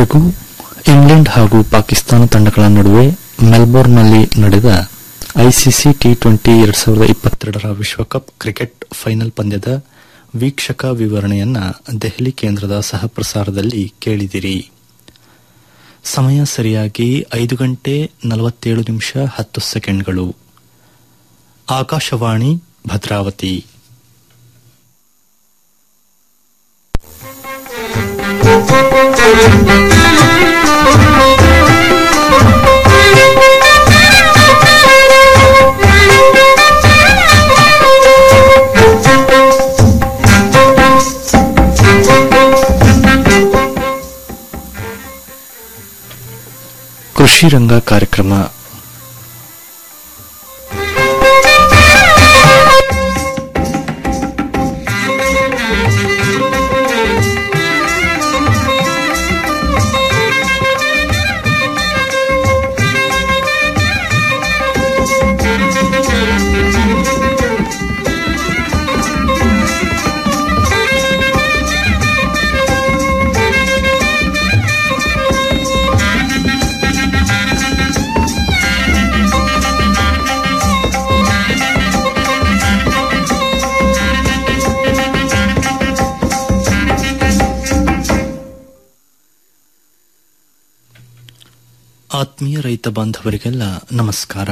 ಇದುವರೆಗೂ ಇಂಗ್ಲೆಂಡ್ ಹಾಗೂ ಪಾಕಿಸ್ತಾನ ತಂಡಗಳ ನಡುವೆ ಮೆಲ್ಬೋರ್ನ್ನಲ್ಲಿ ನಡೆದ ಐಸಿಸಿ ಟಿ ಟ್ವೆಂಟಿ ಎರಡ್ ಸಾವಿರದ ಇಪ್ಪತ್ತೆರಡರ ವಿಶ್ವಕಪ್ ಕ್ರಿಕೆಟ್ ಫೈನಲ್ ಪಂದ್ಯದ ವೀಕ್ಷಕ ವಿವರಣೆಯನ್ನ ದೆಹಲಿ ಕೇಂದ್ರದ ಸಹಪ್ರಸಾರದಲ್ಲಿ ಕೇಳಿದಿರಿ ಸಮಯ ಸರಿಯಾಗಿ ಐದು ಗಂಟೆ ನಲವತ್ತೇಳು ನಿಮಿಷ ಹತ್ತು ಸೆಕೆಂಡ್ಗಳು ಆಕಾಶವಾಣಿ ಭದ್ರಾವತಿ ಕೃಷಿ ರಂಗ ಕಾರ್ಯಕ್ರಮ ಆತ್ಮೀಯ ರೈತ ಬಾಂಧವರಿಗೆಲ್ಲ ನಮಸ್ಕಾರ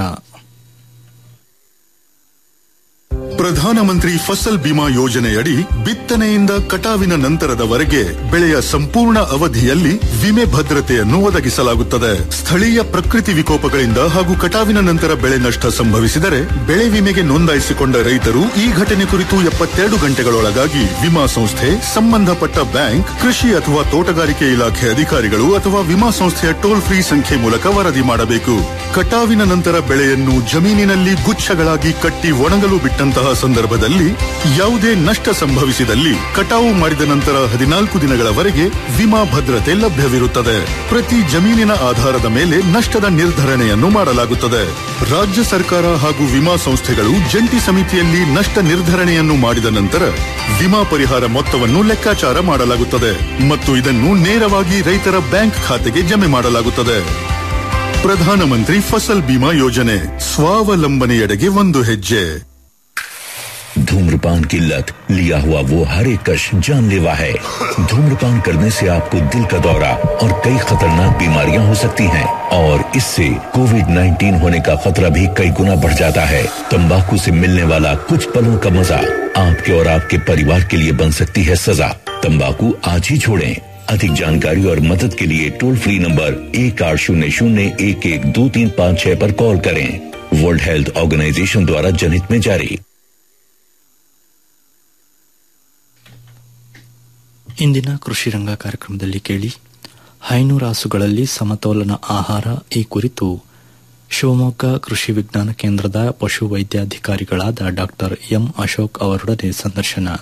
ಪ್ರಧಾನಮಂತ್ರಿ ಫಸಲ್ ಬಿಮಾ ಯೋಜನೆಯಡಿ ಬಿತ್ತನೆಯಿಂದ ಕಟಾವಿನ ನಂತರದವರೆಗೆ ಬೆಳೆಯ ಸಂಪೂರ್ಣ ಅವಧಿಯಲ್ಲಿ ವಿಮೆ ಭದ್ರತೆಯನ್ನು ಒದಗಿಸಲಾಗುತ್ತದೆ ಸ್ಥಳೀಯ ಪ್ರಕೃತಿ ವಿಕೋಪಗಳಿಂದ ಹಾಗೂ ಕಟಾವಿನ ನಂತರ ಬೆಳೆ ನಷ್ಟ ಸಂಭವಿಸಿದರೆ ಬೆಳೆ ವಿಮೆಗೆ ನೋಂದಾಯಿಸಿಕೊಂಡ ರೈತರು ಈ ಘಟನೆ ಕುರಿತು ಎಪ್ಪತ್ತೆರಡು ಗಂಟೆಗಳೊಳಗಾಗಿ ವಿಮಾ ಸಂಸ್ಥೆ ಸಂಬಂಧಪಟ್ಟ ಬ್ಯಾಂಕ್ ಕೃಷಿ ಅಥವಾ ತೋಟಗಾರಿಕೆ ಇಲಾಖೆ ಅಧಿಕಾರಿಗಳು ಅಥವಾ ವಿಮಾ ಸಂಸ್ಥೆಯ ಟೋಲ್ ಫ್ರೀ ಸಂಖ್ಯೆ ಮೂಲಕ ವರದಿ ಮಾಡಬೇಕು ಕಟಾವಿನ ನಂತರ ಬೆಳೆಯನ್ನು ಜಮೀನಿನಲ್ಲಿ ಗುಚ್ಛಗಳಾಗಿ ಕಟ್ಟಿ ಒಣಗಲು ಬಿಟ್ಟಂತಹ ಸಂದರ್ಭದಲ್ಲಿ ಯಾವುದೇ ನಷ್ಟ ಸಂಭವಿಸಿದಲ್ಲಿ ಕಟಾವು ಮಾಡಿದ ನಂತರ ಹದಿನಾಲ್ಕು ದಿನಗಳವರೆಗೆ ವಿಮಾ ಭದ್ರತೆ ಲಭ್ಯವಿರುತ್ತದೆ ಪ್ರತಿ ಜಮೀನಿನ ಆಧಾರದ ಮೇಲೆ ನಷ್ಟದ ನಿರ್ಧರಣೆಯನ್ನು ಮಾಡಲಾಗುತ್ತದೆ ರಾಜ್ಯ ಸರ್ಕಾರ ಹಾಗೂ ವಿಮಾ ಸಂಸ್ಥೆಗಳು ಜಂಟಿ ಸಮಿತಿಯಲ್ಲಿ ನಷ್ಟ ನಿರ್ಧರಣೆಯನ್ನು ಮಾಡಿದ ನಂತರ ವಿಮಾ ಪರಿಹಾರ ಮೊತ್ತವನ್ನು ಲೆಕ್ಕಾಚಾರ ಮಾಡಲಾಗುತ್ತದೆ ಮತ್ತು ಇದನ್ನು ನೇರವಾಗಿ ರೈತರ ಬ್ಯಾಂಕ್ ಖಾತೆಗೆ ಜಮೆ ಮಾಡಲಾಗುತ್ತದೆ ಪ್ರಧಾನಮಂತ್ರಿ ಫಸಲ್ ಬಿಮಾ ಯೋಜನೆ ಸ್ವಾವಲಂಬನೆಯೆಡೆಗೆ ಒಂದು ಹೆಜ್ಜೆ धूम्रपान की लत लिया हुआ वो हर एक कश जानलेवा है धूम्रपान करने से आपको दिल का दौरा और कई खतरनाक बीमारियां हो सकती हैं और इससे कोविड 19 होने का खतरा भी कई गुना बढ़ जाता है तंबाकू से मिलने वाला कुछ पलों का मजा आपके और आपके परिवार के लिए बन सकती है सजा तंबाकू आज ही छोड़ें अधिक जानकारी और मदद के लिए टोल फ्री नंबर एक आठ शून्य शून्य एक एक दो तीन पाँच छह पर कॉल करें वर्ल्ड हेल्थ ऑर्गेनाइजेशन द्वारा जनहित में जारी ಇಂದಿನ ಕೃಷಿ ರಂಗ ಕಾರ್ಯಕ್ರಮದಲ್ಲಿ ಕೇಳಿ ಹೈನುರಾಸುಗಳಲ್ಲಿ ಸಮತೋಲನ ಆಹಾರ ಈ ಕುರಿತು ಶಿವಮೊಗ್ಗ ಕೃಷಿ ವಿಜ್ಞಾನ ಕೇಂದ್ರದ ಪಶು ವೈದ್ಯಾಧಿಕಾರಿಗಳಾದ ಡಾಕ್ಟರ್ ಎಂ ಅಶೋಕ್ ಅವರೊಡನೆ ಸಂದರ್ಶನ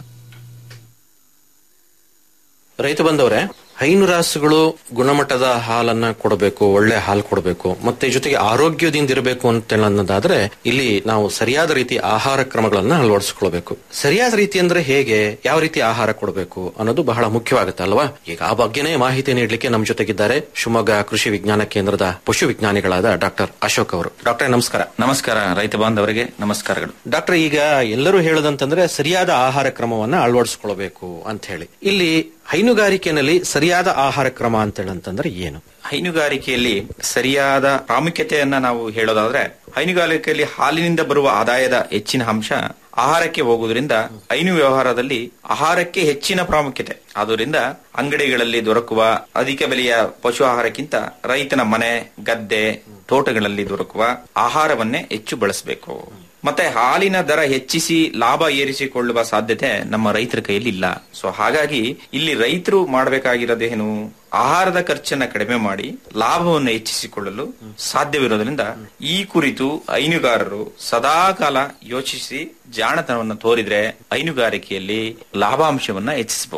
ರೈತ ಬಂದವರೇ ಹೈನುರಾಸುಗಳು ಗುಣಮಟ್ಟದ ಹಾಲನ್ನ ಕೊಡಬೇಕು ಒಳ್ಳೆ ಹಾಲು ಕೊಡಬೇಕು ಮತ್ತೆ ಜೊತೆಗೆ ಆರೋಗ್ಯದಿಂದ ಇರಬೇಕು ಅಂತ ಅನ್ನೋದಾದ್ರೆ ಇಲ್ಲಿ ನಾವು ಸರಿಯಾದ ರೀತಿ ಆಹಾರ ಕ್ರಮಗಳನ್ನ ಅಳವಡಿಸಿಕೊಳ್ಬೇಕು ಸರಿಯಾದ ರೀತಿ ಅಂದ್ರೆ ಹೇಗೆ ಯಾವ ರೀತಿ ಆಹಾರ ಕೊಡಬೇಕು ಅನ್ನೋದು ಬಹಳ ಮುಖ್ಯವಾಗುತ್ತೆ ಅಲ್ವಾ ಈಗ ಆ ಬಗ್ಗೆನೇ ಮಾಹಿತಿ ನೀಡಲಿಕ್ಕೆ ನಮ್ಮ ಜೊತೆಗಿದ್ದಾರೆ ಶಿವಮೊಗ್ಗ ಕೃಷಿ ವಿಜ್ಞಾನ ಕೇಂದ್ರದ ಪಶು ವಿಜ್ಞಾನಿಗಳಾದ ಡಾಕ್ಟರ್ ಅಶೋಕ್ ಅವರು ಡಾಕ್ಟರ್ ನಮಸ್ಕಾರ ನಮಸ್ಕಾರ ರೈತ ಬಾಂಧವರಿಗೆ ನಮಸ್ಕಾರಗಳು ಡಾಕ್ಟರ್ ಈಗ ಎಲ್ಲರೂ ಹೇಳೋದಂತಂದ್ರೆ ಸರಿಯಾದ ಆಹಾರ ಕ್ರಮವನ್ನ ಅಳವಡಿಸಿಕೊಳ್ಬೇಕು ಅಂತ ಹೇಳಿ ಇಲ್ಲಿ ಹೈನುಗಾರಿಕೆಯಲ್ಲಿ ಸರಿಯಾದ ಆಹಾರ ಕ್ರಮ ಅಂತ ಹೇಳಂತಂದ್ರೆ ಏನು ಹೈನುಗಾರಿಕೆಯಲ್ಲಿ ಸರಿಯಾದ ಪ್ರಾಮುಖ್ಯತೆಯನ್ನ ನಾವು ಹೇಳೋದಾದ್ರೆ ಹೈನುಗಾರಿಕೆಯಲ್ಲಿ ಹಾಲಿನಿಂದ ಬರುವ ಆದಾಯದ ಹೆಚ್ಚಿನ ಅಂಶ ಆಹಾರಕ್ಕೆ ಹೋಗುವುದರಿಂದ ಹೈನು ವ್ಯವಹಾರದಲ್ಲಿ ಆಹಾರಕ್ಕೆ ಹೆಚ್ಚಿನ ಪ್ರಾಮುಖ್ಯತೆ ಆದ್ದರಿಂದ ಅಂಗಡಿಗಳಲ್ಲಿ ದೊರಕುವ ಅಧಿಕ ಬೆಲೆಯ ಪಶು ಆಹಾರಕ್ಕಿಂತ ರೈತನ ಮನೆ ಗದ್ದೆ ತೋಟಗಳಲ್ಲಿ ದೊರಕುವ ಆಹಾರವನ್ನೇ ಹೆಚ್ಚು ಬಳಸಬೇಕು ಮತ್ತೆ ಹಾಲಿನ ದರ ಹೆಚ್ಚಿಸಿ ಲಾಭ ಏರಿಸಿಕೊಳ್ಳುವ ಸಾಧ್ಯತೆ ನಮ್ಮ ರೈತರ ಕೈಯಲ್ಲಿ ಇಲ್ಲ ಸೊ ಹಾಗಾಗಿ ಇಲ್ಲಿ ರೈತರು ಮಾಡಬೇಕಾಗಿರೋದೇನು ಆಹಾರದ ಖರ್ಚನ್ನ ಕಡಿಮೆ ಮಾಡಿ ಲಾಭವನ್ನು ಹೆಚ್ಚಿಸಿಕೊಳ್ಳಲು ಸಾಧ್ಯವಿರೋದ್ರಿಂದ ಈ ಕುರಿತು ಹೈನುಗಾರರು ಸದಾಕಾಲ ಯೋಚಿಸಿ ಜಾಣತನವನ್ನು ತೋರಿದ್ರೆ ಹೈನುಗಾರಿಕೆಯಲ್ಲಿ ಲಾಭಾಂಶವನ್ನ ಹೆಚ್ಚಿಸಬಹುದು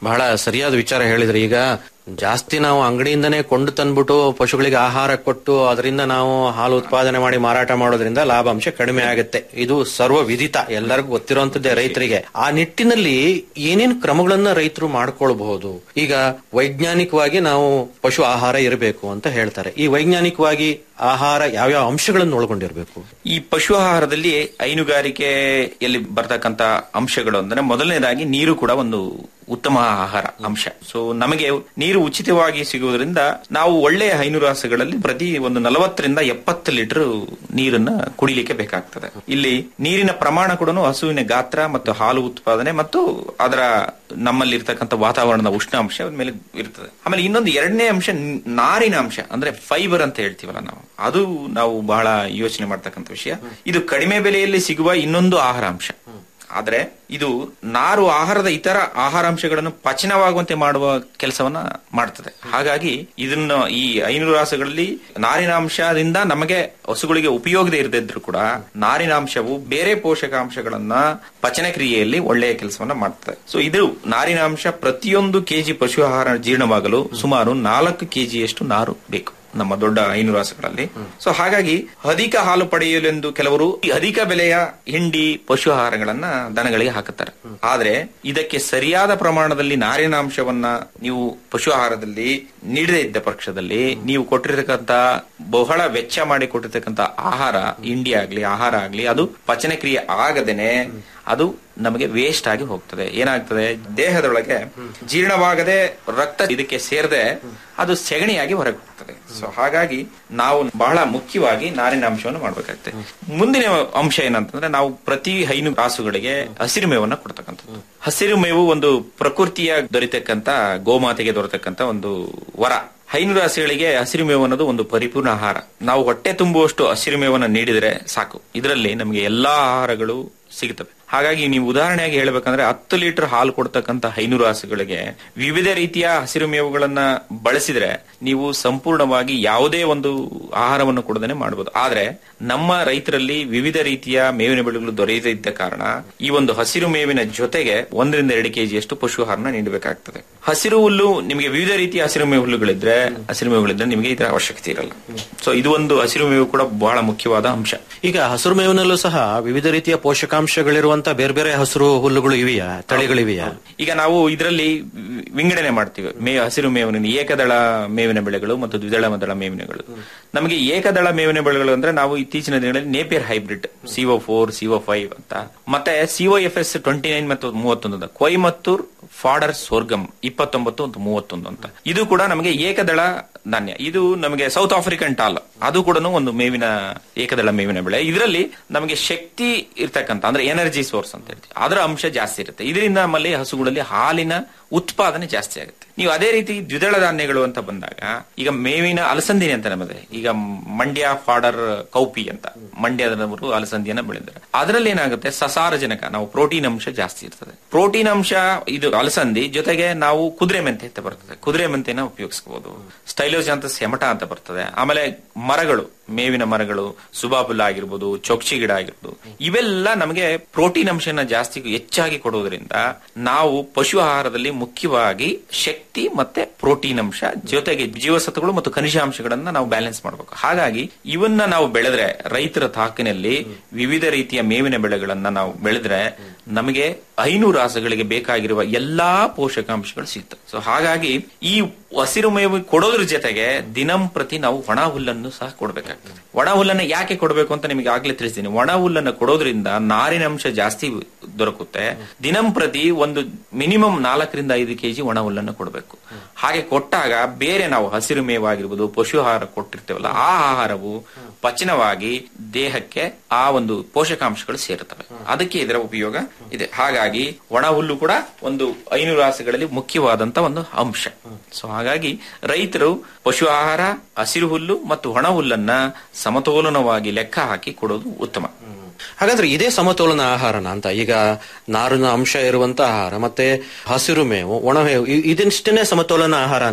ಬಹಳ ಸರಿಯಾದ ವಿಚಾರ ಹೇಳಿದ್ರಿ ಈಗ ಜಾಸ್ತಿ ನಾವು ಅಂಗಡಿಯಿಂದನೇ ಕೊಂಡು ತಂದ್ಬಿಟ್ಟು ಪಶುಗಳಿಗೆ ಆಹಾರ ಕೊಟ್ಟು ಅದರಿಂದ ನಾವು ಹಾಲು ಉತ್ಪಾದನೆ ಮಾಡಿ ಮಾರಾಟ ಮಾಡೋದ್ರಿಂದ ಲಾಭಾಂಶ ಕಡಿಮೆ ಆಗುತ್ತೆ ಇದು ಸರ್ವ ವಿದಿತ ಎಲ್ಲರಿಗೂ ಗೊತ್ತಿರುವಂತದ್ದೇ ರೈತರಿಗೆ ಆ ನಿಟ್ಟಿನಲ್ಲಿ ಏನೇನು ಕ್ರಮಗಳನ್ನ ರೈತರು ಮಾಡ್ಕೊಳ್ಬಹುದು ಈಗ ವೈಜ್ಞಾನಿಕವಾಗಿ ನಾವು ಪಶು ಆಹಾರ ಇರಬೇಕು ಅಂತ ಹೇಳ್ತಾರೆ ಈ ವೈಜ್ಞಾನಿಕವಾಗಿ ಆಹಾರ ಯಾವ್ಯಾವ ಅಂಶಗಳನ್ನು ಒಳಗೊಂಡಿರಬೇಕು ಈ ಪಶು ಆಹಾರದಲ್ಲಿ ಹೈನುಗಾರಿಕೆಯಲ್ಲಿ ಬರ್ತಕ್ಕಂತ ಅಂಶಗಳು ಅಂದ್ರೆ ಮೊದಲನೇದಾಗಿ ನೀರು ಕೂಡ ಒಂದು ಉತ್ತಮ ಆಹಾರ ಅಂಶ ಸೊ ನಮಗೆ ನೀರು ಉಚಿತವಾಗಿ ಸಿಗುವುದರಿಂದ ನಾವು ಒಳ್ಳೆಯ ಹೈನುರಾಸುಗಳಲ್ಲಿ ಪ್ರತಿ ಒಂದು ನಲವತ್ತರಿಂದ ಎಪ್ಪತ್ತು ಲೀಟರ್ ನೀರನ್ನ ಕುಡಿಲಿಕ್ಕೆ ಬೇಕಾಗ್ತದೆ ಇಲ್ಲಿ ನೀರಿನ ಪ್ರಮಾಣ ಕೂಡ ಹಸುವಿನ ಗಾತ್ರ ಮತ್ತು ಹಾಲು ಉತ್ಪಾದನೆ ಮತ್ತು ಅದರ ನಮ್ಮಲ್ಲಿ ಇರ್ತಕ್ಕಂಥ ವಾತಾವರಣದ ಉಷ್ಣಾಂಶ ಮೇಲೆ ಇರ್ತದೆ ಆಮೇಲೆ ಇನ್ನೊಂದು ಎರಡನೇ ಅಂಶ ನ್- ನಾರಿನ ಅಂಶ ಅಂದ್ರೆ ಫೈಬರ್ ಅಂತ ಹೇಳ್ತೀವಲ್ಲ ನಾವು ಅದು ನಾವು ಬಹಳ ಯೋಚನೆ ಮಾಡ್ತಕ್ಕಂಥ ವಿಷಯ ಇದು ಕಡಿಮೆ ಬೆಲೆಯಲ್ಲಿ ಸಿಗುವ ಇನ್ನೊಂದು ಆಹಾರ ಅಂಶ ಆದ್ರೆ ಇದು ನಾರು ಆಹಾರದ ಇತರ ಆಹಾರಾಂಶಗಳನ್ನು ಪಚನವಾಗುವಂತೆ ಮಾಡುವ ಕೆಲಸವನ್ನ ಮಾಡ್ತದೆ ಹಾಗಾಗಿ ಇದನ್ನ ಈ ಐನೂರಾಸಗಳಲ್ಲಿ ನಾರಿನಾಂಶದಿಂದ ನಮಗೆ ಹಸುಗಳಿಗೆ ಉಪಯೋಗದೇ ಇರದಿದ್ರು ಕೂಡ ನಾರಿನಾಂಶವು ಬೇರೆ ಪೋಷಕಾಂಶಗಳನ್ನ ಪಚನ ಕ್ರಿಯೆಯಲ್ಲಿ ಒಳ್ಳೆಯ ಕೆಲಸವನ್ನ ಮಾಡ್ತದೆ ಸೊ ಇದು ನಾರಿನಾಂಶ ಪ್ರತಿಯೊಂದು ಕೆಜಿ ಪಶು ಆಹಾರ ಜೀರ್ಣವಾಗಲು ಸುಮಾರು ನಾಲ್ಕು ಕೆಜಿಯಷ್ಟು ನಾರು ಬೇಕು ನಮ್ಮ ದೊಡ್ಡ ಹೈನುರಾಸಗಳಲ್ಲಿ ಸೊ ಹಾಗಾಗಿ ಅಧಿಕ ಹಾಲು ಪಡೆಯಲೆಂದು ಕೆಲವರು ಈ ಅಧಿಕ ಬೆಲೆಯ ಹಿಂಡಿ ಪಶು ಆಹಾರಗಳನ್ನ ದನಗಳಿಗೆ ಹಾಕುತ್ತಾರೆ ಆದ್ರೆ ಇದಕ್ಕೆ ಸರಿಯಾದ ಪ್ರಮಾಣದಲ್ಲಿ ನಾರಿನಾಂಶವನ್ನ ನೀವು ಪಶು ಆಹಾರದಲ್ಲಿ ನೀಡದೇ ಇದ್ದ ಪಕ್ಷದಲ್ಲಿ ನೀವು ಕೊಟ್ಟಿರತಕ್ಕಂತ ಬಹಳ ವೆಚ್ಚ ಮಾಡಿ ಕೊಟ್ಟಿರ್ತಕ್ಕಂತ ಆಹಾರ ಹಿಂಡಿ ಆಗ್ಲಿ ಆಹಾರ ಆಗ್ಲಿ ಅದು ಪಚನ ಕ್ರಿಯೆ ಆಗದೇನೆ ಅದು ನಮಗೆ ವೇಸ್ಟ್ ಆಗಿ ಹೋಗ್ತದೆ ಏನಾಗ್ತದೆ ದೇಹದೊಳಗೆ ಜೀರ್ಣವಾಗದೆ ರಕ್ತ ಇದಕ್ಕೆ ಸೇರದೆ ಅದು ಸೆಗಣಿಯಾಗಿ ಹೊರಗೆ ಹೋಗ್ತದೆ ಸೊ ಹಾಗಾಗಿ ನಾವು ಬಹಳ ಮುಖ್ಯವಾಗಿ ನಾರಿನ ಅಂಶವನ್ನು ಮಾಡ್ಬೇಕಾಗ್ತದೆ ಮುಂದಿನ ಅಂಶ ಏನಂತಂದ್ರೆ ನಾವು ಪ್ರತಿ ಹೈನು ರಾಸುಗಳಿಗೆ ಹಸಿರು ಮೇವನ್ನ ಕೊಡ್ತಕ್ಕಂಥದ್ದು ಹಸಿರು ಮೇವು ಒಂದು ಪ್ರಕೃತಿಯ ದೊರೆತಕ್ಕಂತ ಗೋಮಾತೆಗೆ ದೊರೆತಕ್ಕಂತ ಒಂದು ವರ ಹೈನು ರಾಸಿಗಳಿಗೆ ಹಸಿರು ಮೇವು ಅನ್ನೋದು ಒಂದು ಪರಿಪೂರ್ಣ ಆಹಾರ ನಾವು ಹೊಟ್ಟೆ ತುಂಬುವಷ್ಟು ಹಸಿರು ಮೇವನ್ನ ನೀಡಿದರೆ ಸಾಕು ಇದರಲ್ಲಿ ನಮಗೆ ಎಲ್ಲಾ ಆಹಾರಗಳು ಸಿಗುತ್ತವೆ ಹಾಗಾಗಿ ನೀವು ಉದಾಹರಣೆಯಾಗಿ ಹೇಳ್ಬೇಕಂದ್ರೆ ಹತ್ತು ಲೀಟರ್ ಹಾಲು ಕೊಡ್ತಕ್ಕಂತ ಹೈನೂರು ಹಸುಗಳಿಗೆ ವಿವಿಧ ರೀತಿಯ ಹಸಿರು ಮೇವುಗಳನ್ನ ಬಳಸಿದ್ರೆ ನೀವು ಸಂಪೂರ್ಣವಾಗಿ ಯಾವುದೇ ಒಂದು ಆಹಾರವನ್ನು ಕೊಡದೇನೆ ಮಾಡಬಹುದು ಆದ್ರೆ ನಮ್ಮ ರೈತರಲ್ಲಿ ವಿವಿಧ ರೀತಿಯ ಮೇವಿನ ಬೆಳೆಗಳು ದೊರೆಯದೇ ಇದ್ದ ಕಾರಣ ಈ ಒಂದು ಹಸಿರು ಮೇವಿನ ಜೊತೆಗೆ ಒಂದರಿಂದ ಎರಡು ಕೆಜಿಯಷ್ಟು ಪಶು ಆಹಾರನ ನೀಡಬೇಕಾಗ್ತದೆ ಹಸಿರು ಹುಲ್ಲು ನಿಮಗೆ ವಿವಿಧ ರೀತಿಯ ಹಸಿರು ಮೇವು ಹುಲ್ಲುಗಳಿದ್ರೆ ಹಸಿರು ಮೇವುಗಳಿದ್ರೆ ನಿಮಗೆ ಇದರ ಅವಶ್ಯಕತೆ ಇರಲ್ಲ ಸೊ ಇದು ಒಂದು ಹಸಿರು ಮೇವು ಕೂಡ ಬಹಳ ಮುಖ್ಯವಾದ ಅಂಶ ಈಗ ಹಸಿರು ಮೇವಿನಲ್ಲೂ ಸಹ ವಿವಿಧ ರೀತಿಯ ಪೋಷಕಾಂಶಗಳಿರುವಂತ ಬೇರೆ ಬೇರೆ ಹಸಿರು ಹುಲ್ಲುಗಳು ಇವೆಯಾ ತಳಿಗಳಿವೆಯಾ ಈಗ ನಾವು ಇದರಲ್ಲಿ ವಿಂಗಡಣೆ ಮಾಡ್ತೀವಿ ಮೇ ಹಸಿರು ಮೇವಿನ ಏಕದಳ ಮೇವಿನ ಬೆಳೆಗಳು ಮತ್ತು ದ್ವಿದಳ ಮದಳ ಮೇವಿನಗಳು ನಮಗೆ ಏಕದಳ ಮೇವಿನ ಬೆಳೆಗಳು ಅಂದ್ರೆ ನಾವು ಇತ್ತೀಚಿನ ದಿನಗಳಲ್ಲಿ Napier hybrid CO four CO five ಅಂತ ಮತ್ತೆ CO F S twenty nine ಮತ್ತು ಮೂವತ್ತೊಂದು ಅಂತ ಕೊಯಮತ್ತೂರ್ ಫಾಡರ್ ಸೋರ್ಗಮ್ ಇಪ್ಪತ್ತೊಂಬತ್ತು ಮತ್ತು ಮೂವತ್ತೊಂದು ಅಂತ ಇದು ಕೂಡ ನಮಗೆ ಏಕದಳ ಧಾನ್ಯ ಇದು ನಮಗೆ ಸೌತ್ ಆಫ್ರಿಕನ್ ಟಾಲ್ ಅದು ಕೂಡ ಒಂದು ಮೇವಿನ ಏಕದಳ ಮೇವಿನ ಬೆಳೆ ಇದರಲ್ಲಿ ನಮಗೆ ಶಕ್ತಿ ಇರ್ತಕ್ಕಂಥ ಅಂದ್ರೆ ಎನರ್ಜಿ ಸೋರ್ಸ್ ಅಂತ ಹೇಳ್ತೀವಿ ಅದರ ಅಂಶ ಜಾಸ್ತಿ ಇರುತ್ತೆ ಇದರಿಂದ ನಮ್ಮಲ್ಲಿ ಹಸುಗಳಲ್ಲಿ ಹಾಲಿನ ಉತ್ಪಾದನೆ ಜಾಸ್ತಿ ಆಗುತ್ತೆ ನೀವು ಅದೇ ರೀತಿ ದ್ವಿದಳ ಧಾನ್ಯಗಳು ಅಂತ ಬಂದಾಗ ಈಗ ಮೇವಿನ ಅಲಸಂದಿನಿ ಅಂತ ನಮ್ಮದು ಈಗ ಮಂಡ್ಯ ಫಾಡರ್ ಕೌಪಿ ಅಂತ ಮಂಡ್ಯದವರು ಅಲಸಂದಿಯನ್ನ ಬೆಳೆದರೆ ಅದರಲ್ಲಿ ಏನಾಗುತ್ತೆ ಸಸಾರಜನಕ ನಾವು ಪ್ರೋಟೀನ್ ಅಂಶ ಜಾಸ್ತಿ ಇರ್ತದೆ ಪ್ರೋಟೀನ್ ಅಂಶ ಇದು ಅಲಸಂದಿ ಜೊತೆಗೆ ನಾವು ಕುದುರೆ ಮೆಂತೆ ಅಂತ ಬರ್ತದೆ ಕುದುರೆ ಮೆಂತೆನ ಉಪಯೋಗಿಸಬಹುದು ಸ್ಟೈಲೋಸ್ ಅಂತ ಸೆಮಟ ಅಂತ ಬರ್ತದೆ ಆಮೇಲೆ ಮರಗಳು ಮೇವಿನ ಮರಗಳು ಸುಬಾಬುಲ್ಲ ಆಗಿರ್ಬೋದು ಚೊಕ್ಚಿ ಗಿಡ ಆಗಿರ್ಬೋದು ಇವೆಲ್ಲ ನಮಗೆ ಪ್ರೋಟೀನ್ ಅಂಶನ ಜಾಸ್ತಿ ಹೆಚ್ಚಾಗಿ ಕೊಡುವುದರಿಂದ ನಾವು ಪಶು ಆಹಾರದಲ್ಲಿ ಮುಖ್ಯವಾಗಿ ಶಕ್ತಿ ಮತ್ತೆ ಪ್ರೋಟೀನ್ ಅಂಶ ಜೊತೆಗೆ ಜೀವಸತ್ವಗಳು ಮತ್ತು ಖನಿಜಾಂಶಗಳನ್ನ ನಾವು ಬ್ಯಾಲೆನ್ಸ್ ಮಾಡಬೇಕು ಹಾಗಾಗಿ ಇವನ್ನ ನಾವು ಬೆಳೆದ್ರೆ ರೈತರ ತಾಕಿನಲ್ಲಿ ವಿವಿಧ ರೀತಿಯ ಮೇವಿನ ಬೆಳೆಗಳನ್ನ ನಾವು ಬೆಳೆದ್ರೆ ನಮಗೆ ಐನೂರು ರಾಸಗಳಿಗೆ ಬೇಕಾಗಿರುವ ಎಲ್ಲಾ ಪೋಷಕಾಂಶಗಳು ಸಿಗ್ತವೆ ಸೊ ಹಾಗಾಗಿ ಈ ಹಸಿರು ಮೇವು ಕೊಡೋದ್ರ ಜೊತೆಗೆ ದಿನಂಪ್ರತಿ ನಾವು ಒಣ ಹುಲ್ಲನ್ನು ಸಹ ಕೊಡಬೇಕಾಗ್ತದೆ ಒಣ ಹುಲ್ಲನ್ನ ಯಾಕೆ ಕೊಡಬೇಕು ಅಂತ ನಿಮಗೆ ಆಗ್ಲೇ ತಿಳಿಸ್ತೀನಿ ಒಣ ಹುಲ್ಲನ್ನ ಕೊಡೋದ್ರಿಂದ ನಾರಿನ ಅಂಶ ಜಾಸ್ತಿ ದೊರಕುತ್ತೆ ದಿನಂಪ್ರತಿ ಒಂದು ಮಿನಿಮಮ್ ನಾಲ್ಕರಿಂದ ಐದು ಕೆಜಿ ಒಣ ಹುಲ್ಲನ್ನು ಕೊಡಬೇಕು ಹಾಗೆ ಕೊಟ್ಟಾಗ ಬೇರೆ ನಾವು ಹಸಿರು ಮೇವಾಗಿರ್ಬೋದು ಪಶು ಆಹಾರ ಕೊಟ್ಟಿರ್ತೇವಲ್ಲ ಆ ಆಹಾರವು ಪಚನವಾಗಿ ದೇಹಕ್ಕೆ ಆ ಒಂದು ಪೋಷಕಾಂಶಗಳು ಸೇರುತ್ತವೆ ಅದಕ್ಕೆ ಇದರ ಉಪಯೋಗ ಇದೆ ಹಾಗಾಗಿ ಒಣ ಹುಲ್ಲು ಕೂಡ ಒಂದು ಐನೂರು ರಾಸುಗಳಲ್ಲಿ ಮುಖ್ಯವಾದಂತ ಒಂದು ಅಂಶ ಸೊ ಹಾಗಾಗಿ ರೈತರು ಪಶು ಆಹಾರ ಹಸಿರು ಹುಲ್ಲು ಮತ್ತು ಒಣ ಹುಲ್ಲನ್ನ ಸಮತೋಲನವಾಗಿ ಲೆಕ್ಕ ಹಾಕಿ ಕೊಡೋದು ಉತ್ತಮ ಹಾಗಾದ್ರೆ ಇದೇ ಸಮತೋಲನ ಆಹಾರನ ಅಂತ ಈಗ ನಾರಿನ ಅಂಶ ಇರುವಂತ ಆಹಾರ ಮತ್ತೆ ಹಸಿರು ಮೇವು ಒಣ ಮೇವು ಇ- ಇದಿಷ್ಟನ್ನೇ ಸಮತೋಲನ ಆಹಾರ ಅಂತಾರ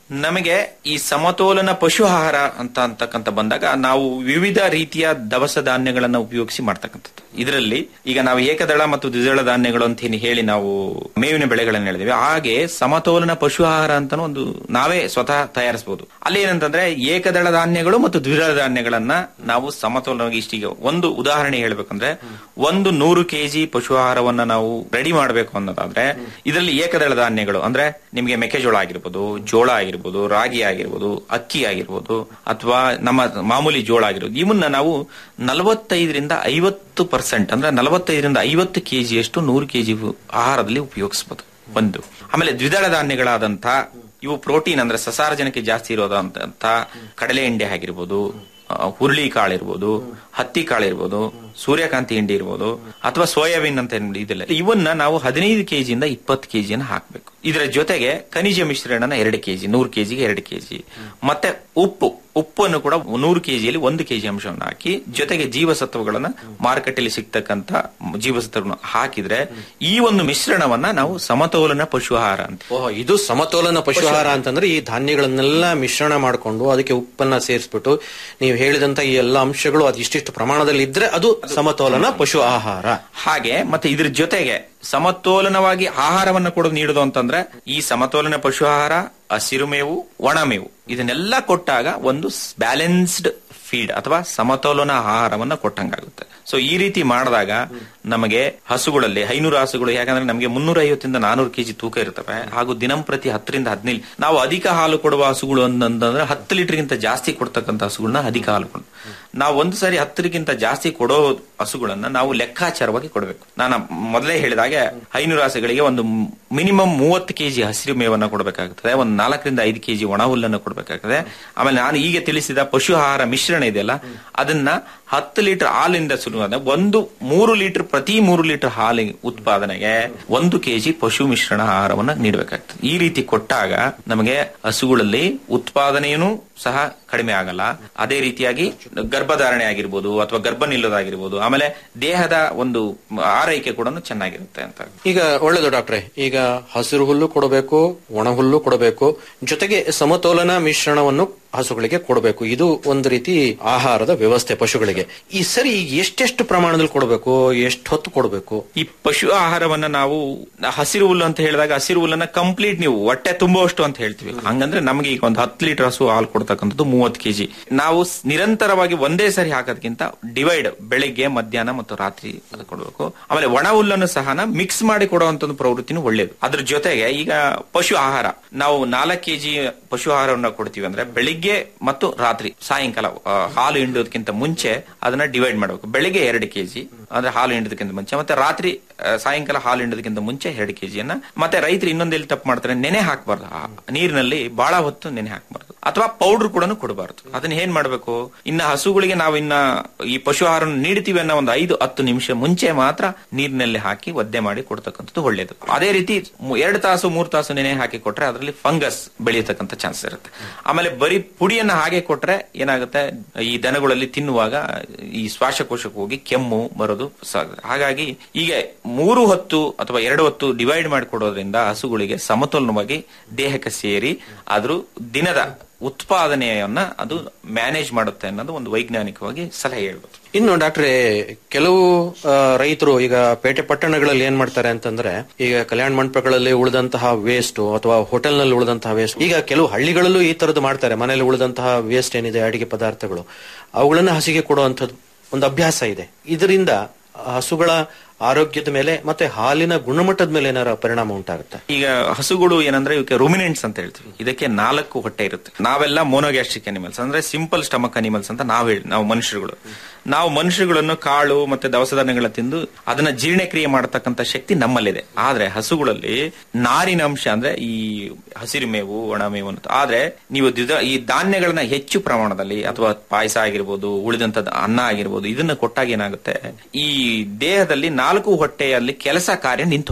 ನಮಗೆ ಈ ಸಮತೋಲನ ಪಶು ಆಹಾರ ಅಂತ ಅಂತಕ್ಕಂಥ ಬಂದಾಗ ನಾವು ವಿವಿಧ ರೀತಿಯ ದವಸ ಧಾನ್ಯಗಳನ್ನ ಉಪಯೋಗಿಸಿ ಮಾಡ್ತಕ್ಕಂಥದ್ದು ಇದರಲ್ಲಿ ಈಗ ನಾವು ಏಕದಳ ಮತ್ತು ದ್ವಿದಳ ಧಾನ್ಯಗಳು ಅಂತ ಏನ್ ಹೇಳಿ ನಾವು ಮೇವಿನ ಬೆಳೆಗಳನ್ನ ಹೇಳಿದ್ವಿ ಹಾಗೆ ಸಮತೋಲನ ಪಶು ಆಹಾರ ಅಂತಾನು ಒಂದು ನಾವೇ ಸ್ವತಃ ತಯಾರಿಸಬಹುದು ಅಲ್ಲಿ ಏನಂತಂದ್ರೆ ಏಕದಳ ಧಾನ್ಯಗಳು ಮತ್ತು ದ್ವಿದಳ ಧಾನ್ಯಗಳನ್ನ ನಾವು ಸಮತೋಲನವಾಗಿ ಇಷ್ಟೀಗ ಒಂದು ಉದಾಹರಣೆ ಹೇಳ್ಬೇಕಂದ್ರೆ ಒಂದು ನೂರು ಕೆಜಿ ಪಶು ಆಹಾರವನ್ನ ನಾವು ರೆಡಿ ಮಾಡಬೇಕು ಅನ್ನೋದಾದ್ರೆ ಇದರಲ್ಲಿ ಏಕದಳ ಧಾನ್ಯಗಳು ಅಂದ್ರೆ ನಿಮಗೆ ಮೆಕ್ಕೆಜೋಳ ಆಗಿರ್ಬೋದು ಜೋಳ ಆಗಿರ್ಬೋದು ರಾಗಿ ಆಗಿರ್ಬೋದು ಅಕ್ಕಿ ಆಗಿರ್ಬೋದು ಅಥವಾ ನಮ್ಮ ಮಾಮೂಲಿ ಜೋಳ ಆಗಿರ್ಬೋದು ಇವನ್ನ ನಾವು ನಲವತ್ತೈದರಿಂದ ಐವತ್ತು ಪರ್ಸೆಂಟ್ ಅಂದ್ರೆ ನಲವತ್ತೈದರಿಂದ ಐವತ್ತು ಕೆಜಿಯಷ್ಟು ನೂರು ಕೆಜಿ ಆಹಾರದಲ್ಲಿ ಉಪಯೋಗಿಸಬಹುದು ಒಂದು ಆಮೇಲೆ ದ್ವಿದಳ ಧಾನ್ಯಗಳಾದಂತ ಇವು ಪ್ರೋಟೀನ್ ಅಂದ್ರೆ ಸಸಾರಜನಕ್ಕೆ ಜಾಸ್ತಿ ಇರೋದಂತ ಕಡಲೆ ಹಿಂಡಿ ಆಗಿರ್ಬೋದು ಆ, ಹುರುಳಿ ಕಾಳಿರ್ಬೋದು ಹತ್ತಿ ಕಾಳಿರ್ಬೋದು ಸೂರ್ಯಕಾಂತಿ ಹಿಂಡಿ ಇರ್ಬೋದು ಅಥವಾ ಸೋಯಾಬೀನ್ ಅಂತ ಏನ್ ಇದೆಲ್ಲ ಇವನ್ನ ನಾವು ಹದಿನೈದು ಕೆಜಿಯಿಂದ ಇಪ್ಪತ್ತು ಕೆಜಿಯನ್ನು ಹಾಕಬೇಕು ಇದರ ಜೊತೆಗೆ ಖನಿಜ ಮಿಶ್ರಣನ ಎರಡು ಕೆಜಿ ನೂರು ಕೆಜಿಗೆ ಎರಡು ಕೆಜಿ ಮತ್ತೆ ಉಪ್ಪು ಉಪ್ಪನ್ನು ಕೂಡ ನೂರು ಕೆಜಿಯಲ್ಲಿ ಒಂದು ಕೆಜಿ ಅಂಶವನ್ನು ಹಾಕಿ ಜೊತೆಗೆ ಜೀವಸತ್ವಗಳನ್ನ ಮಾರುಕಟ್ಟೆಯಲ್ಲಿ ಸಿಗ್ತಕ್ಕಂತ ಜೀವಸತ್ವಗಳನ್ನು ಹಾಕಿದ್ರೆ ಈ ಒಂದು ಮಿಶ್ರಣವನ್ನ ನಾವು ಸಮತೋಲನ ಪಶು ಆಹಾರ ಅಂತ ಓಹ್ ಇದು ಸಮತೋಲನ ಪಶು ಆಹಾರ ಅಂತಂದ್ರೆ ಈ ಧಾನ್ಯಗಳನ್ನೆಲ್ಲ ಮಿಶ್ರಣ ಮಾಡಿಕೊಂಡು ಅದಕ್ಕೆ ಉಪ್ಪನ್ನ ಸೇರಿಸ್ಬಿಟ್ಟು ನೀವು ಹೇಳಿದಂತ ಈ ಎಲ್ಲ ಅಂಶಗಳು ಅದು ಇಷ್ಟಿಷ್ಟು ಪ್ರಮಾಣದಲ್ಲಿ ಇದ್ರೆ ಅದು ಸಮತೋಲನ ಪಶು ಆಹಾರ ಹಾಗೆ ಮತ್ತೆ ಇದ್ರ ಜೊತೆಗೆ ಸಮತೋಲನವಾಗಿ ಆಹಾರವನ್ನ ಕೂಡ ನೀಡುದು ಅಂತಂದ್ರೆ ಈ ಸಮತೋಲನ ಪಶು ಆಹಾರ ಹಸಿರು ಮೇವು ಒಣ ಮೇವು ಇದನ್ನೆಲ್ಲ ಕೊಟ್ಟಾಗ ಒಂದು ಬ್ಯಾಲೆನ್ಸ್ಡ್ ಫೀಡ್ ಅಥವಾ ಸಮತೋಲನ ಆಹಾರವನ್ನ ಕೊಟ್ಟಂಗಾಗುತ್ತೆ ಸೊ ಈ ರೀತಿ ಮಾಡಿದಾಗ ನಮಗೆ ಹಸುಗಳಲ್ಲಿ ಐನೂರು ಹಸುಗಳು ಯಾಕಂದ್ರೆ ನಮಗೆ ಮುನ್ನೂರ ಐವತ್ತಿಂದ ನಾನೂರು ಕೆಜಿ ತೂಕ ಇರ್ತವೆ ಹಾಗೂ ದಿನಂಪ್ರತಿ ಹತ್ತರಿಂದ ಹದಿನೈದು ನಾವು ಅಧಿಕ ಹಾಲು ಕೊಡುವ ಹಸುಗಳು ಅಂತಂದ್ರೆ ಹತ್ತು ಲೀಟರ್ಗಿಂತ ಜಾಸ್ತಿ ಕೊಡ್ತಕ್ಕಂಥ ಹಸುಗಳನ್ನ ಅಧಿಕ ಹಾಲು ಕೊಡು ನಾವು ಒಂದು ಸಾರಿ ಹತ್ತರಿಗಿಂತ ಜಾಸ್ತಿ ಕೊಡೋ ಹಸುಗಳನ್ನ ನಾವು ಲೆಕ್ಕಾಚಾರವಾಗಿ ಕೊಡಬೇಕು ನಾನು ಮೊದಲೇ ಹೇಳಿದಾಗೆ ಐನೂರು ಹಸುಗಳಿಗೆ ಒಂದು ಮಿನಿಮಮ್ ಮೂವತ್ತು ಕೆಜಿ ಹಸಿರು ಮೇವನ್ನ ಕೊಡಬೇಕಾಗುತ್ತದೆ ಒಂದು ನಾಲ್ಕರಿಂದ ಐದು ಕೆಜಿ ಒಣ ಹುಲ್ಲನ್ನು ಕೊಡಬೇಕಾಗ್ತದೆ ಆಮೇಲೆ ನಾನು ಈಗ ತಿಳಿಸಿದ ಪಶು ಆಹಾರ ಮಿಶ್ರಣ ಇದೆಯಲ್ಲ ಅದನ್ನ ಹತ್ತು ಲೀಟರ್ ಹಾಲಿಂದ ಶುರುವಾದ ಒಂದು ಮೂರು ಲೀಟರ್ ಪ್ರತಿ ಮೂರು ಲೀಟರ್ ಹಾಲಿನ ಉತ್ಪಾದನೆಗೆ ಒಂದು ಕೆಜಿ ಪಶು ಮಿಶ್ರಣ ಆಹಾರವನ್ನ ನೀಡಬೇಕಾಗ್ತದೆ ಈ ರೀತಿ ಕೊಟ್ಟಾಗ ನಮಗೆ ಹಸುಗಳಲ್ಲಿ ಉತ್ಪಾದನೆಯೂ ಸಹ ಕಡಿಮೆ ಆಗಲ್ಲ ಅದೇ ರೀತಿಯಾಗಿ ಗರ್ಭಧಾರಣೆ ಆಗಿರ್ಬೋದು ಅಥವಾ ಗರ್ಭ ನಿಲ್ಲೋದಾಗಿರ್ಬೋದು ಆಮೇಲೆ ದೇಹದ ಒಂದು ಆರೈಕೆ ಕೂಡ ಚೆನ್ನಾಗಿರುತ್ತೆ ಅಂತ ಈಗ ಒಳ್ಳೇದು ಡಾಕ್ಟ್ರೆ ಈಗ ಹಸಿರು ಹುಲ್ಲು ಕೊಡಬೇಕು ಒಣ ಹುಲ್ಲು ಕೊಡಬೇಕು ಜೊತೆಗೆ ಸಮತೋಲನ ಮಿಶ್ರಣವನ್ನು ಹಸುಗಳಿಗೆ ಕೊಡಬೇಕು ಇದು ಒಂದು ರೀತಿ ಆಹಾರದ ವ್ಯವಸ್ಥೆ ಪಶುಗಳಿಗೆ ಈ ಸರಿ ಈಗ ಎಷ್ಟೆಷ್ಟು ಪ್ರಮಾಣದಲ್ಲಿ ಕೊಡಬೇಕು ಎಷ್ಟು ಹೊತ್ತು ಕೊಡಬೇಕು ಈ ಪಶು ಆಹಾರವನ್ನ ನಾವು ಹಸಿರು ಹುಲ್ಲು ಅಂತ ಹೇಳಿದಾಗ ಹಸಿರು ಹುಲ್ಲನ್ನ ಕಂಪ್ಲೀಟ್ ನೀವು ಹೊಟ್ಟೆ ತುಂಬುವಷ್ಟು ಅಂತ ಹೇಳ್ತೀವಿ ಹಂಗಂದ್ರೆ ನಮಗೆ ಈಗ ಒಂದು ಹತ್ತು ಲೀಟರ್ ಹಸು ಹಾಲು ಕೊಡ್ತಕ್ಕಂಥದ್ದು ಮೂವತ್ತು ಕೆಜಿ ನಾವು ಸ್- ನಿರಂತರವಾಗಿ ಒಂದೇ ಸಾರಿ ಹಾಕೋದಕ್ಕಿಂತ ಡಿವೈಡ್ ಬೆಳಿಗ್ಗೆ ಮಧ್ಯಾಹ್ನ ಮತ್ತು ರಾತ್ರಿ ಅದು ಕೊಡಬೇಕು ಆಮೇಲೆ ಒಣ ಹುಲ್ಲನ್ನು ಸಹ ಮಿಕ್ಸ್ ಮಾಡಿ ಕೊಡುವಂತ ಒಂದು ಪ್ರವೃತ್ತಿನೂ ಒಳ್ಳೇದು ಅದ್ರ ಜೊತೆಗೆ ಈಗ ಪಶು ಆಹಾರ ನಾವು ನಾಲ್ಕು ಕೆಜಿ ಪಶು ಆಹಾರವನ್ನ ಕೊಡ್ತೀವಿ ಅಂದ್ರೆ ಬೆಳಿಗ್ಗೆ ಮತ್ತು ರಾತ್ರಿ ಸಾಯಂಕಾಲ ಆ, ಹಾಲು ಹಿಂಡೋದಕ್ಕಿಂತ ಮುಂಚೆ ಅದನ್ನ ಡಿವೈಡ್ ಮಾಡಬೇಕು ಬೆಳಿಗ್ಗೆ ಎರಡು ಕೆಜಿ ಅಂದ್ರೆ ಹಾಲು ಹಿಂಡೋದಕ್ಕಿಂತ ಮುಂಚೆ ಮತ್ತೆ ರಾತ್ರಿ ಆ, ಸಾಯಂಕಾಲ ಹಾಲು ಹಿಂಡೋದಕ್ಕಿಂತ ಮುಂಚೆ ಎರಡು ಕೆಜಿಯನ್ನ ಮತ್ತೆ ರೈತರು ಇನ್ನೊಂದೆಲ್ಲಿ ತಪ್ಪು ಮಾಡ್ತಾರೆ ನೆನೆ ಹಾಕಬಾರ್ದು ನೀರಿನಲ್ಲಿ ಬಹಳ ಹೊತ್ತು ನೆನೆ ಹಾಕಬಾರ್ದು ಅಥವಾ ಪೌಡರ್ ಕೂಡ ಕೊಡಬಾರ್ದು ಅದನ್ನ ಏನ್ ಮಾಡ್ಬೇಕು ಇನ್ನ ಹಸುಗಳಿಗೆ ನಾವು ಇನ್ನ ಈ ಪಶು ಆಹಾರ ನೀಡ್ತೀವಿ ಅನ್ನೋ ಒಂದು ಐದು ಹತ್ತು ನಿಮಿಷ ಮುಂಚೆ ಮಾತ್ರ ನೀರಿನಲ್ಲಿ ಹಾಕಿ ಒದ್ದೆ ಮಾಡಿ ಕೊಡ್ತಕ್ಕಂಥದ್ದು ಒಳ್ಳೇದು ಅದೇ ರೀತಿ ಮು- ಎರಡು ತಾಸು ಮೂರು ತಾಸು ನೆನೆ ಹಾಕಿ ಕೊಟ್ರೆ ಅದರಲ್ಲಿ ಫಂಗಸ್ ಬೆಳೆಯತಕ್ಕಂಥ ಚಾನ್ಸ್ ಇರುತ್ತೆ ಆಮೇಲೆ ಬರೀ ಪುಡಿಯನ್ನ ಹಾಗೆ ಕೊಟ್ರೆ ಏನಾಗುತ್ತೆ ಈ ದನಗಳಲ್ಲಿ ತಿನ್ನುವಾಗ ಈ ಶ್ವಾಸಕೋಶಕ್ಕೆ ಹೋಗಿ ಕೆಮ್ಮು ಬರೋದು ಸಾಧ್ಯ ಹಾಗಾಗಿ ಈಗ ಮೂರು ಹೊತ್ತು ಅಥವಾ ಎರಡು ಹೊತ್ತು ಡಿವೈಡ್ ಮಾಡಿ ಕೊಡೋದ್ರಿಂದ ಹಸುಗಳಿಗೆ ಸಮತೋಲನವಾಗಿ ದೇಹಕ್ಕೆ ಸೇರಿ ಆದ್ರೂ ದಿನದ ಉತ್ಪಾದನೆಯನ್ನ ಅದು ಮ್ಯಾನೇಜ್ ಮಾಡುತ್ತೆ ಅನ್ನೋದು ಒಂದು ವೈಜ್ಞಾನಿಕವಾಗಿ ಸಲಹೆ ಹೇಳ್ಬೋದು ಇನ್ನು ಡಾಕ್ಟ್ರೆ ಕೆಲವು ಆ, ರೈತರು ಈಗ ಪೇಟೆ ಪಟ್ಟಣಗಳಲ್ಲಿ ಏನ್ ಮಾಡ್ತಾರೆ ಅಂತಂದ್ರೆ ಈಗ ಕಲ್ಯಾಣ ಮಂಟಪಗಳಲ್ಲಿ ಉಳಿದಂತಹ ವೇಸ್ಟ್ ಅಥವಾ ಹೋಟೆಲ್ ನಲ್ಲಿ ಉಳಿದಂತಹ ವೇಸ್ಟ್ ಈಗ ಕೆಲವು ಹಳ್ಳಿಗಳಲ್ಲೂ ಈ ತರದ್ದು ಮಾಡ್ತಾರೆ ಮನೇಲಿ ಉಳಿದಂತಹ ವೇಸ್ಟ್ ಏನಿದೆ ಅಡಿಗೆ ಪದಾರ್ಥಗಳು ಅವುಗಳನ್ನ ಹಸಿಗೆ ಕೊಡುವಂತದ್ದು ಒಂದು ಅಭ್ಯಾಸ ಇದೆ ಇದರಿಂದ ಹಸುಗಳ ಆರೋಗ್ಯದ ಮೇಲೆ ಮತ್ತೆ ಹಾಲಿನ ಗುಣಮಟ್ಟದ ಮೇಲೆ ಏನಾರ ಪರಿಣಾಮ ಉಂಟಾಗುತ್ತೆ ಈಗ ಹಸುಗಳು ಏನಂದ್ರೆ ಇವಕ್ಕೆ ರುಮಿನೆಂಟ್ಸ್ ಅಂತ ಹೇಳ್ತೀವಿ ಇದಕ್ಕೆ ನಾಲ್ಕು ಹೊಟ್ಟೆ ಇರುತ್ತೆ ನಾವೆಲ್ಲ ಮೋನೋಗ್ಯಾಸ್ಟ್ರಿಕ್ ಅನಿಮಲ್ಸ್ ಅಂದ್ರೆ ಸಿಂಪಲ್ ಸ್ಟಮಕ್ ಅನಿಮಲ್ಸ್ ಅಂತ ನಾವು ಹೇಳಿ ನಾವು ಮನುಷ್ಯರುಗಳು ನಾವು ಮನುಷ್ಯರುಗಳನ್ನು ಕಾಳು ಮತ್ತೆ ದವಸ ಧಾನ್ಯಗಳ ತಿಂದು ಅದನ್ನ ಜೀರ್ಣಕ್ರಿಯೆ ಮಾಡತಕ್ಕಂತ ಶಕ್ತಿ ನಮ್ಮಲ್ಲಿದೆ ಆದ್ರೆ ಹಸುಗಳಲ್ಲಿ ನಾರಿನ ಅಂಶ ಅಂದ್ರೆ ಈ ಹಸಿರು ಮೇವು ಒಣ ಮೇವು ಅಂತ ಆದ್ರೆ ನೀವು ದ್ವಿದ- ಈ ಧಾನ್ಯಗಳನ್ನ ಹೆಚ್ಚು ಪ್ರಮಾಣದಲ್ಲಿ ಅಥವಾ ಪಾಯಸ ಆಗಿರ್ಬೋದು ಉಳಿದಂತದ್ದು ಅನ್ನ ಆಗಿರ್ಬೋದು ಇದನ್ನ ಕೊಟ್ಟಾಗ ಏನಾಗುತ್ತೆ ಈ ದೇಹದಲ್ಲಿ ನಾಲ್ಕು ಹೊಟ್ಟೆಯಲ್ಲಿ ಕೆಲಸ ಕಾರ್ಯ ನಿಂತು ಹೋಗುತ್ತೆ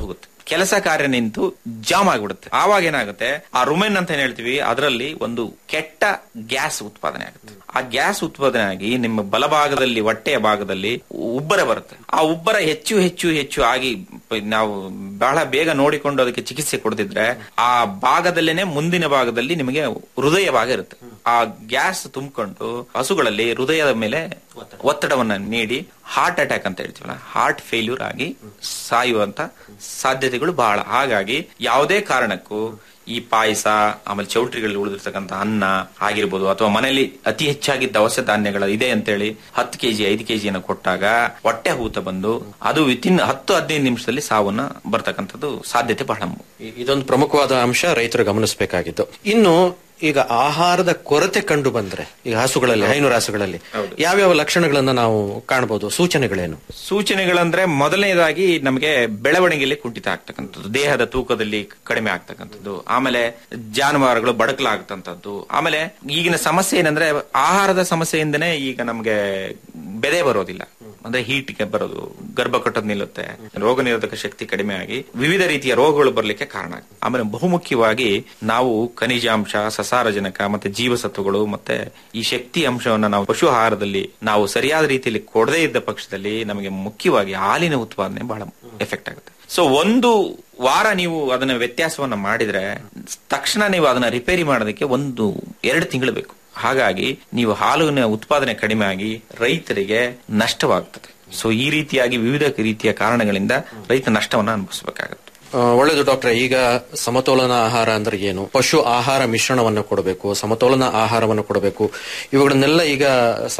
ಕೆಲಸ ಕಾರ್ಯ ನಿಂತು ಜಾಮ್ ಆಗ್ಬಿಡುತ್ತೆ ಆವಾಗ ಏನಾಗುತ್ತೆ ಆ ರುಮೆನ್ ಅಂತ ಏನ್ ಹೇಳ್ತೀವಿ ಅದರಲ್ಲಿ ಒಂದು ಕೆಟ್ಟ ಗ್ಯಾಸ್ ಉತ್ಪಾದನೆ ಆಗುತ್ತೆ ಆ ಗ್ಯಾಸ್ ಉತ್ಪಾದನೆ ಆಗಿ ನಿಮ್ಮ ಬಲಭಾಗದಲ್ಲಿ ಹೊಟ್ಟೆಯ ಭಾಗದಲ್ಲಿ ಉಬ್ಬರ ಬರುತ್ತೆ ಆ ಉಬ್ಬರ ಹೆಚ್ಚು ಹೆಚ್ಚು ಹೆಚ್ಚು ಆಗಿ ಪ- ನಾವು ಬಹಳ ಬೇಗ ನೋಡಿಕೊಂಡು ಅದಕ್ಕೆ ಚಿಕಿತ್ಸೆ ಕೊಡದಿದ್ರೆ ಆ ಭಾಗದಲ್ಲೇನೆ ಮುಂದಿನ ಭಾಗದಲ್ಲಿ ನಿಮಗೆ ಹೃದಯ ಭಾಗ ಇರುತ್ತೆ ಆ ಗ್ಯಾಸ್ ತುಂಬಿಕೊಂಡು ಹಸುಗಳಲ್ಲಿ ಹೃದಯದ ಮೇಲೆ ಒತ್ತಡವನ್ನ ನೀಡಿ ಹಾರ್ಟ್ ಅಟ್ಯಾಕ್ ಅಂತ ಹೇಳ್ತೀವಲ್ಲ ಹಾರ್ಟ್ ಫೇಲ್ಯೂರ್ ಆಗಿ ಸಾಯುವಂತ ಸಾಧ್ಯತೆಗಳು ಬಹಳ ಹಾಗಾಗಿ ಯಾವುದೇ ಕಾರಣಕ್ಕೂ ಈ ಪಾಯಸ ಆಮೇಲೆ ಚೌಟ್ರಿಗಳಲ್ಲಿ ಉಳಿದಿರ್ತಕ್ಕಂಥ ಅನ್ನ ಆಗಿರ್ಬೋದು ಅಥವಾ ಮನೆಯಲ್ಲಿ ಅತಿ ಹೆಚ್ಚಾಗಿ ದವಸ ಧಾನ್ಯಗಳು ಇದೆ ಅಂತೇಳಿ ಹತ್ತು ಕೆಜಿ ಐದು ಕೆಜಿಯನ್ನು ಕೊಟ್ಟಾಗ ಹೊಟ್ಟೆ ಹೂತ ಬಂದು ಅದು ವಿತಿನ್ ಹತ್ತು ಹದಿನೈದು ನಿಮಿಷದಲ್ಲಿ ಸಾವನ್ನ ಬರ್ತಕ್ಕಂಥದ್ದು ಸಾಧ್ಯತೆ ಬಹಳ ಇ- ಇದೊಂದು ಪ್ರಮುಖವಾದ ಅಂಶ ರೈತರು ಗಮನಿಸಬೇಕಾಗಿತ್ತು ಇನ್ನು ಈಗ ಆಹಾರದ ಕೊರತೆ ಕಂಡು ಬಂದ್ರೆ ಈಗ ಹಸುಗಳಲ್ಲಿ ಹೈನು ರಾಸುಗಳಲ್ಲಿ ಯಾವ್ಯಾವ ಲಕ್ಷಣಗಳನ್ನ ನಾವು ಕಾಣಬಹುದು ಸೂಚನೆಗಳೇನು ಸೂಚನೆಗಳಂದ್ರೆ ಮೊದಲನೇದಾಗಿ ನಮಗೆ ಬೆಳವಣಿಗೆಯಲ್ಲಿ ಕುಂಠಿತ ಆಗ್ತಕ್ಕಂಥದ್ದು ದೇಹದ ತೂಕದಲ್ಲಿ ಕಡಿಮೆ ಆಗ್ತಕ್ಕಂಥದ್ದು ಆಮೇಲೆ ಜಾನುವಾರುಗಳು ಬಡಕಲಾಗ್ತಂಥದ್ದು ಆಮೇಲೆ ಈಗಿನ ಸಮಸ್ಯೆ ಏನಂದ್ರೆ ಆಹಾರದ ಸಮಸ್ಯೆಯಿಂದನೇ ಈಗ ನಮಗೆ ಬೆದೆ ಬರೋದಿಲ್ಲ ಅಂದ್ರೆ ಹೀಟ್ ಬರೋದು ಗರ್ಭ ಕಟ್ಟೋದು ನಿಲ್ಲುತ್ತೆ ರೋಗ ನಿರೋಧಕ ಶಕ್ತಿ ಕಡಿಮೆ ಆಗಿ ವಿವಿಧ ರೀತಿಯ ರೋಗಗಳು ಬರಲಿಕ್ಕೆ ಕಾರಣ ಆಗುತ್ತೆ. ಆಮೇಲೆ ಬಹುಮುಖ್ಯವಾಗಿ ನಾವು ಖನಿಜಾಂಶ ಸಸಾರಜನಕ ಮತ್ತೆ ಜೀವಸತ್ವಗಳು ಮತ್ತೆ ಈ ಶಕ್ತಿ ಅಂಶವನ್ನ ನಾವು ಪಶು ಆಹಾರದಲ್ಲಿ ನಾವು ಸರಿಯಾದ ರೀತಿಯಲ್ಲಿ ಕೊಡದೇ ಇದ್ದ ಪಕ್ಷದಲ್ಲಿ ನಮಗೆ ಮುಖ್ಯವಾಗಿ ಹಾಲಿನ ಉತ್ಪಾದನೆ ಬಹಳ ಎಫೆಕ್ಟ್ ಆಗುತ್ತೆ ಸೊ ಒಂದು ವಾರ ನೀವು ಅದನ್ನ ವ್ಯತ್ಯಾಸವನ್ನ ಮಾಡಿದ್ರೆ ತಕ್ಷಣ ನೀವು ಅದನ್ನ ರಿಪೇರಿ ಮಾಡೋದಕ್ಕೆ ಒಂದು ಎರಡು ತಿಂಗಳು ಬೇಕು ಹಾಗಾಗಿ ನೀವು ಹಾಲಿನ ಉತ್ಪಾದನೆ ಕಡಿಮೆ ಆಗಿ ರೈತರಿಗೆ ನಷ್ಟವಾಗ್ತದೆ ಸೊ ಈ ರೀತಿಯಾಗಿ ವಿವಿಧ ರೀತಿಯ ಕಾರಣಗಳಿಂದ ರೈತ ನಷ್ಟವನ್ನ ಅನುಭವಿಸಬೇಕಾಗುತ್ತೆ ಆ, ಒಳ್ಳೆಯದು ಡಾಕ್ಟ್ರೆ ಈಗ ಸಮತೋಲನ ಆಹಾರ ಅಂದ್ರೆ ಏನು ಪಶು ಆಹಾರ ಮಿಶ್ರಣವನ್ನು ಕೊಡಬೇಕು ಸಮತೋಲನ ಆಹಾರವನ್ನು ಕೊಡಬೇಕು ಇವುಗಳನ್ನೆಲ್ಲ ಈಗ